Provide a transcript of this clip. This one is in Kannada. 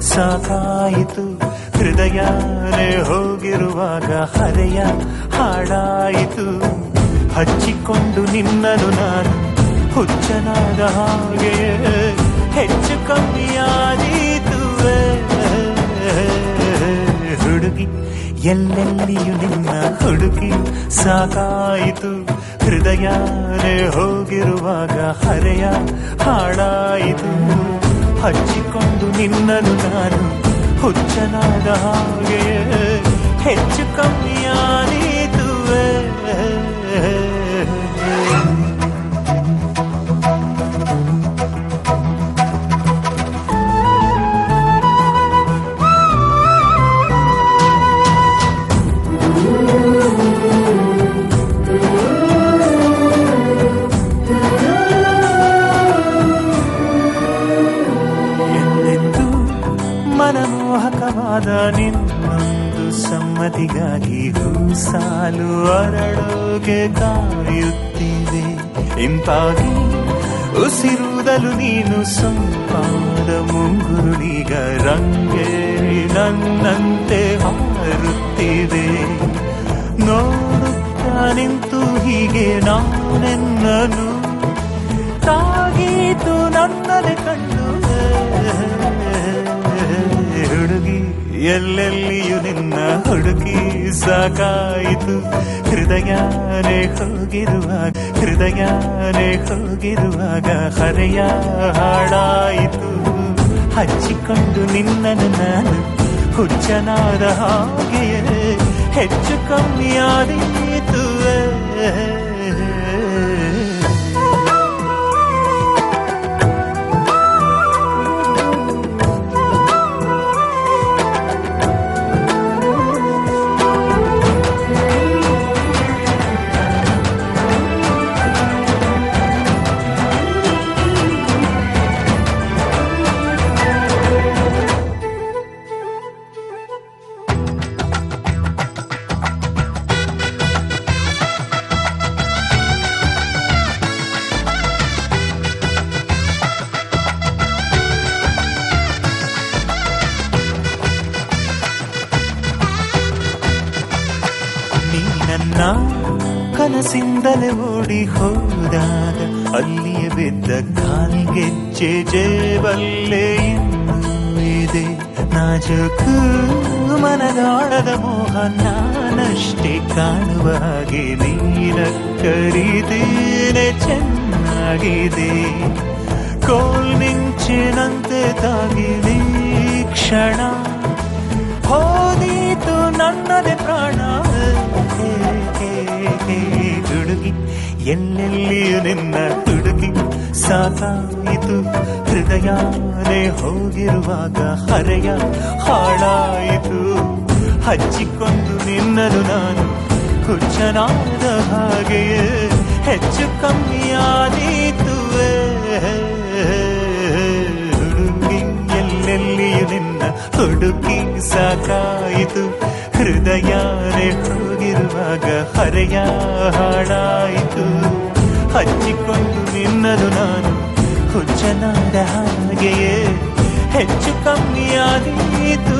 ಸಾಕಾಯಿತು ಹೃದಯನೇ ಹೋಗಿರುವಾಗ ಹರೆಯ ಹಾಡಾಯಿತು ಹಚ್ಚಿಕೊಂಡು ನಿನ್ನನು ನಾನು ಹುಚ್ಚನಾದ ಹಾಗೆ ಹೆಚ್ಚು ಕಮ್ಮಿಯಾದೀತು ಹುಡುಗಿ ಎಲ್ಲೆಲ್ಲಿಯೂ ನಿನ್ನ ಹುಡುಗಿ ಸಾಕಾಯಿತು ಹೃದಯನೇ ಹೋಗಿರುವಾಗ ಹರೆಯ ಹಾಡಾಯಿತು ಹಚ್ಚಿಕೊಂಡು ನಿನ್ನನು ನಾನು ಹುಚ್ಚನಾದ ಹಾಗೆ ಹೆಚ್ಚು ಕಮ್ಮಿಯಾದೀತು ಎಂದೆಂದು ಮನಮೋಹಕವಾದ ನಿನ್ನೊಂದು ಸಮ್ಮತಿಗಾಗಿ ಸಾಲು ಅರಳೋಗೆ ಕಾಯುತ್ತಿದೆ ಇಂಪಾಗಿ ಉಸಿರುದಲು ನೀನು ಸಂಪಾದ ಮುಂಗುರುಳೀಗ ರಂಗೇರಿ ನನ್ನಂತೆ ಹಾರುತ್ತಿದೆ ನೋಡುತ್ತಾ ನಿಂತು ಹೀಗೆ ನಾನೆನ್ನನು ತಾಗೀತು ನನ್ನನೆ ಕಣ್ಣು ಹುಡುಗಿ ಎಲ್ಲೆಲ್ಲಿಯೂ ನಿನ್ನ ಹುಡುಗಿ ಸಾಕಾಯಿತು ಹೃದಯನೇ ಹೋಗಿರುವಾಗ ಹೃದಯನೇ ಹೋಗಿರುವಾಗ ಹರೆಯ ಹಾಡಾಯಿತು ಹಚ್ಚಿಕೊಂಡು ನಿನ್ನನ್ನು ನಾನು ಹುಚ್ಚನಾದ ಹಾಗೆಯೇ ಹೆಚ್ಚು ಕಮ್ಮಿಯಾದೀತು ನೀ ನನ್ನ ಕನಸಿಂದಲೇ ಓಡಿ ಹೋದಾಗ ಅಲ್ಲಿಯ ಬಿದ್ದ ಕಾಲಿಗೆಜ್ಜೆ ಜೇಬಲ್ಲೇ ಇನ್ನೂ ಇದೆ ನಾಜೂಕು ಮನದಾಳದ ಮೋಹ ನಾನಷ್ಟೇ ಕಾಣುವ ಹಾಗೆ ನೀನ ಕರೀತೇನೆ ಚೆನ್ನಾಗಿದೆ ಕೋಲ್ ಮಿಂಚಿನಂತೆ ತಾಗಿದೆ ಕ್ಷಣ ಹೋದೀತು ನನ್ನದೇ ಪ್ರಾಣ ಹೇ, ಹೇ, ಹೇ, ಹುಡುಗಿ ಎಲ್ಲೆಲ್ಲಿಯೂ ನಿನ್ನ ಹುಡುಗಿ ಸಾಕಾಯಿತು ಹೃದಯನೇ ಹೋಗಿರುವಾಗ ಹರೆಯ ಹಾಳಾಯಿತು ಹಚ್ಚಿಕೊಂಡು ನಿನ್ನನು ನಾನು ಹುಚ್ಚನಾದ ಹಾಗೆಯೇ ಹೆಚ್ಚು ಕಮ್ಮಿಯಾದೀತು ಹುಡುಗಿ ಎಲ್ಲೆಲ್ಲಿಯೂ ನಿನ್ನ ಹುಡುಗಿ ಸಾಕಾಯಿತು ಹೃದಯನೇ ಹೋಗಿರುವಾಗ ಹರೆಯ ಹಾಡಾಯಿತು ಹಚ್ಚಿಕೊಂಡು ನಿನ್ನನು ನಾನು ಹುಚ್ಚನಾದ ಹಾಗೆಯೇ ಹೆಚ್ಚು ಕಮ್ಮಿಯಾದೀತು